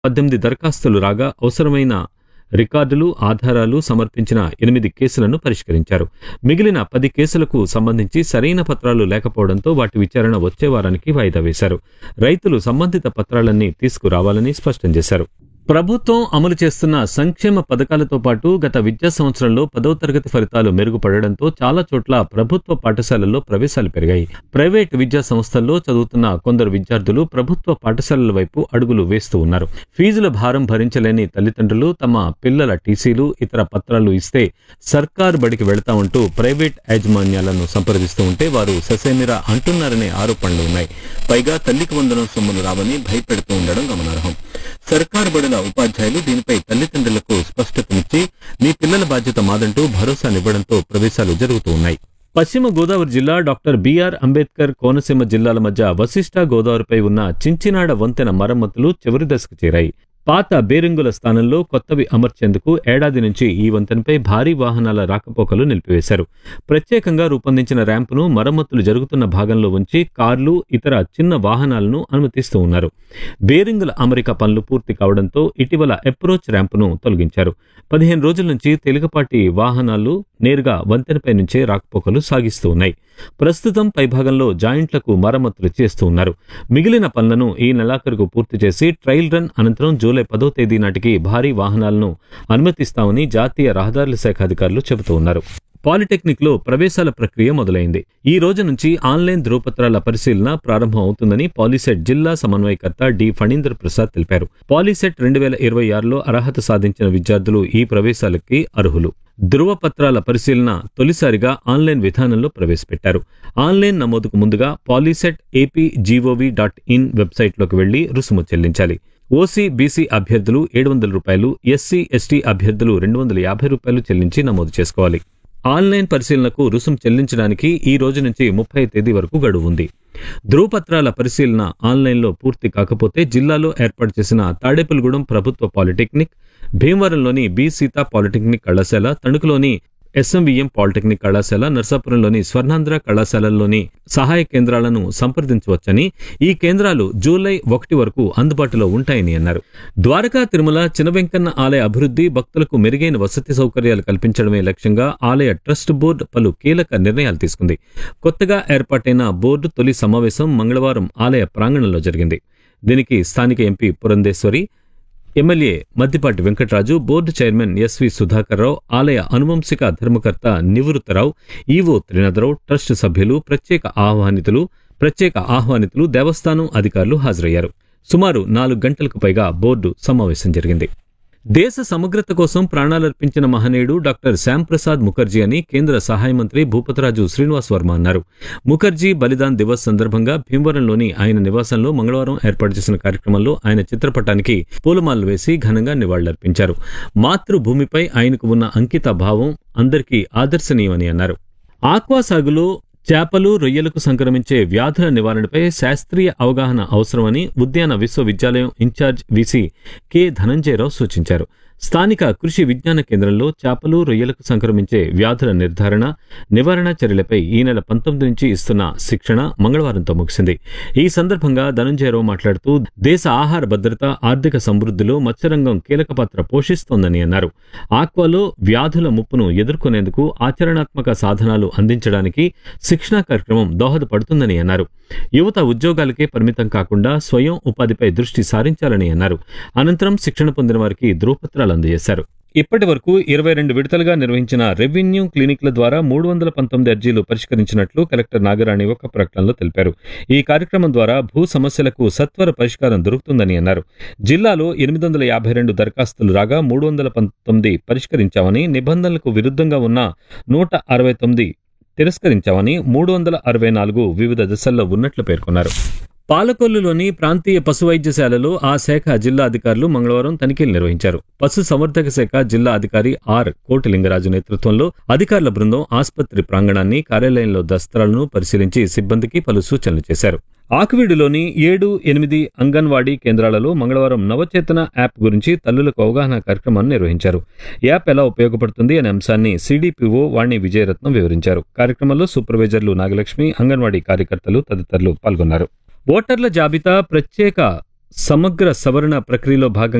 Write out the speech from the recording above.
పద్దెనిమిది దరఖాస్తులు రాగా అవసరమైన రికార్డులు ఆధారాలు సమర్పించిన ఎనిమిది కేసులను పరిష్కరించారు మిగిలిన పది కేసులకు సంబంధించి సరైన పత్రాలు లేకపోవడంతో వాటి విచారణ వచ్చే వారానికి వాయిదా వేశారు రైతులు సంబంధిత పత్రాలన్నీ తీసుకురావాలని స్పష్టం చేశారు ప్రభుత్వం అమలు చేస్తున్న సంక్షేమ పథకాలతో పాటు గత విద్యా సంవత్సరంలో పదో తరగతి ఫలితాలు మెరుగుపడడంతో చాలా చోట్ల ప్రభుత్వ పాఠశాలల్లో ప్రవేశాలు పెరిగాయి ప్రైవేట్ విద్యా సంస్థల్లో చదువుతున్న కొందరు విద్యార్థులు ప్రభుత్వ పాఠశాలల వైపు అడుగులు వేస్తూ ఉన్నారు ఫీజుల భారం భరించలేని తల్లిదండ్రులు తమ పిల్లల టీసీలు ఇతర పత్రాలు ఇస్తే సర్కార్ బడికి వెళతామంటూ ప్రైవేట్ యాజమాన్యాలను సంప్రదిస్తూ ఉంటే వారు ససేమిరా అంటున్నారనే ఆరోపణలు ఉన్నాయి పైగా తల్లికి వందనం సొమ్ములు రావని భయపెడుతూ ఉండడం గమనార్హం సర్కార్ బడుల ఉపాధ్యాయులు దీనిపై తల్లిదండ్రులకు స్పష్టతనిచ్చి మీ పిల్లల బాధ్యత మాదంటూ భరోసానివ్వడంతో ప్రవేశాలు జరుగుతూ ఉన్నాయి పశ్చిమ గోదావరి జిల్లా డాక్టర్ బిఆర్ అంబేద్కర్ కోనసీమ జిల్లాల మధ్య వశిష్ట గోదావరిపై ఉన్న చించినాడ వంతెన మరమ్మతులు చివరి దశకు చేరాయి పాత బేరింగుల స్థానంలో కొత్తవి అమర్చేందుకు ఏడాది నుంచి ఈ వంతెనపై భారీ వాహనాల రాకపోకలు నిలిపివేశారు ప్రత్యేకంగా రూపొందించిన ర్యాంపును మరమ్మతులు జరుగుతున్న భాగంలో ఉంచి కార్లు ఇతర చిన్న వాహనాలను అనుమతిస్తూ ఉన్నారు బేరింగుల అమరిక పనులు పూర్తి కావడంతో ఇటీవల అప్రోచ్ ర్యాంపును తొలగించారు పదిహేను రోజుల నుంచి తేలికపాటి వాహనాలు నేరుగా వంతెనపై నుంచే రాకపోకలు సాగిస్తూ ఉన్నాయి ప్రస్తుతం పైభాగంలో జాయింట్లకు మరమ్మతులు చేస్తూ ఉన్నారు మిగిలిన పనులను ఈ నెలాఖరుకు పూర్తి చేసి ట్రయల్ రన్ అనంతరం జూలై పదో తేదీ నాటికి భారీ వాహనాలను అనుమతిస్తామని జాతీయ రహదారుల శాఖ అధికారులు చెబుతూ ఉన్నారు పాలిటెక్నిక్ లో ప్రవేశాల ప్రక్రియ మొదలైంది ఈ రోజు నుంచి ఆన్లైన్ ధ్రువపత్రాల పరిశీలన ప్రారంభం అవుతుందని పాలిసెట్ జిల్లా సమన్వయకర్త డి ఫణీందర్ ప్రసాద్ తెలిపారు పాలిసెట్ రెండు వేల ఇరవై ఆరులో అర్హత సాధించిన విద్యార్థులు ఈ ప్రవేశాలకి అర్హులు ధృవపత్రాల పరిశీలన తొలిసారిగా ఆన్లైన్ విధానంలో ప్రవేశపెట్టారు ఆన్లైన్ నమోదుకు ముందుగా POLYCET AP GOV dot in వెబ్సైట్లోకి వెళ్లి రుసుము చెల్లించాలి ఓసీ బీసీ అభ్యర్థులు ఏడు వందల రూపాయలు ఎస్సీ ఎస్టీ అభ్యర్థులు రెండు వందల యాభై రూపాయలు చెల్లించి నమోదు చేసుకోవాలి ఆన్లైన్ పరిశీలనకు రుసుం చెల్లించడానికి ఈ రోజు నుంచి ముప్పై తేదీ వరకు గడువు ఉంది ధృవపత్రాల పరిశీలన ఆన్లైన్లో పూర్తి కాకపోతే జిల్లాలో ఏర్పాటు చేసిన తాడేపల్లిగూడెం ప్రభుత్వ పాలిటెక్నిక్ భీమవరంలోని బి సీతా పాలిటెక్నిక్ కళాశాల తణుకులోని ఎస్ఎంవిఎం పాలిటెక్నిక్ కళాశాల నర్సాపురంలోని స్వర్ణాంధ్ర కళాశాలల్లోని సహాయ కేంద్రాలను సంప్రదించవచ్చని ఈ కేంద్రాలు జూలై ఒకటి వరకు అందుబాటులో ఉంటాయని అన్నారు ద్వారకా తిరుమల చినవెంకన్న ఆలయ అభివృద్ధి భక్తులకు మెరుగైన వసతి సౌకర్యాలు కల్పించడమే లక్ష్యంగా ఆలయ ట్రస్ట్ బోర్డు పలు కీలక నిర్ణయాలు తీసుకుంది కొత్తగా ఏర్పాటైన బోర్డు తొలి సమావేశం మంగళవారం ఆలయ ప్రాంగణంలో జరిగింది దీనికి స్థానిక MP Purandeswari MLA Maddipati Venkataraju board chairman SV Sudhakar Rao ఆలయ అనువంశిక ధర్మకర్త నివృత్తరావు ఈవో త్రినాథరావు ట్రస్ట్ సభ్యులు ప్రత్యేక ఆహ్వానితులు ప్రత్యేక ఆహ్వానితులు దేవస్థానం అధికారులు హాజరయ్యారు సుమారు నాలుగు గంటలకు పైగా బోర్డు సమావేశం జరిగింది దేశ సమగ్రత కోసం ప్రాణాలర్పించిన మహనీయుడు డాక్టర్ శ్యాంప్రసాద్ ముఖర్జీ అని కేంద్ర సహాయ మంత్రి భూపతరాజు శ్రీనివాస్ వర్మ అన్నారు ముఖర్జీ బలిదాన్ దివస్ సందర్భంగా భీమవరంలోని ఆయన నివాసంలో మంగళవారం ఏర్పాటు చేసిన కార్యక్రమంలో ఆయన చిత్రపటానికి పూలమాలలు వేసి ఘనంగా నివాళులర్పించారు మాతృభూమిపై ఆయనకు ఉన్న అంకిత భావం అందరికీ ఆదర్శనీయమని అన్నారు ఆక్వా సాగులో చేపలు రొయ్యలకు సంక్రమించే వ్యాధుల నివారణపై శాస్త్రీయ అవగాహన అవసరమని ఉద్యాన విశ్వవిద్యాలయం ఇన్ఛార్జ్ విసి కె ధనంజయరావు సూచించారు స్థానిక కృషి విజ్ఞాన కేంద్రంలో చేపలు రొయ్యలకు సంక్రమించే వ్యాధుల నిర్ధారణ నివారణ చర్యలపై ఈ నెల పంతొమ్మిది నుంచి ఇస్తున్న శిక్షణ మంగళవారంతో ముగిసింది ఈ సందర్భంగా ధనంజయరావు మాట్లాడుతూ దేశ ఆహార భద్రత ఆర్థిక సమృద్ధిలో మత్స్యరంగం కీలక పాత్ర పోషిస్తోందని అన్నారు ఆక్వాలో వ్యాధుల ముప్పును ఎదుర్కొనేందుకు ఆచరణాత్మక సాధనాలు అందించడానికి శిక్షణా కార్యక్రమం దోహదపడుతుందని అన్నారు యువత ఉద్యోగాలకే పరిమితం కాకుండా స్వయం ఉపాధిపై దృష్టి సారించాలని అన్నారు అనంతరం శిక్షణ పొందిన వారికి ధృవపత్రాలు అందజేశారు ఇప్పటి వరకు ఇరవై రెండు విడతలుగా నిర్వహించిన రెవెన్యూ క్లినిక్ల ద్వారా మూడు వందల పంతొమ్మిది అర్జీలు పరిష్కరించినట్లు కలెక్టర్ నాగరాణి ఒక ప్రకటనలో తెలిపారు ఈ కార్యక్రమం ద్వారా భూ సమస్యలకు సత్వర పరిష్కారం దొరుకుతుందని అన్నారు జిల్లాలో ఎనిమిది వందల యాభై రెండు దరఖాస్తులు రాగా మూడు వందల పంతొమ్మిది పరిష్కరించామని నిబంధనలకు విరుద్ధంగా ఉన్న నూట అరవై తొమ్మిది తిరస్కరించామని మూడు వందల అరవై నాలుగు వివిధ దశల్లో ఉన్నట్లు పేర్కొన్నారు పాలకొల్లులోని ప్రాంతీయ పశు వైద్యశాలలో ఆ శాఖ జిల్లా అధికారులు మంగళవారం తనిఖీలు నిర్వహించారు పశు సంవర్ధక శాఖ జిల్లా అధికారి ఆర్ కోటిలింగరాజు నేతృత్వంలో అధికారుల బృందం ఆసుపత్రి ప్రాంగణాన్ని కార్యాలయంలో దస్త్రాలను పరిశీలించి సిబ్బందికి పలు సూచనలు చేశారు ఆకువీడులోని ఏడు ఎనిమిది అంగన్వాడీ కేంద్రాలలో మంగళవారం నవచేతన యాప్ గురించి తల్లులకు అవగాహన కార్యక్రమాన్ని నిర్వహించారు యాప్ ఎలా ఉపయోగపడుతుంది అనే అంశాన్ని సిడిపిఓ వాణి విజయరత్నం వివరించారు కార్యక్రమంలో సూపర్వైజర్లు నాగలక్ష్మి అంగన్వాడీ కార్యకర్తలు తదితరులు పాల్గొన్నారు ఓటర్ల జాబితా ప్రత్యేక సమగ్ర సవరణ ప్రక్రియలో భాగంగా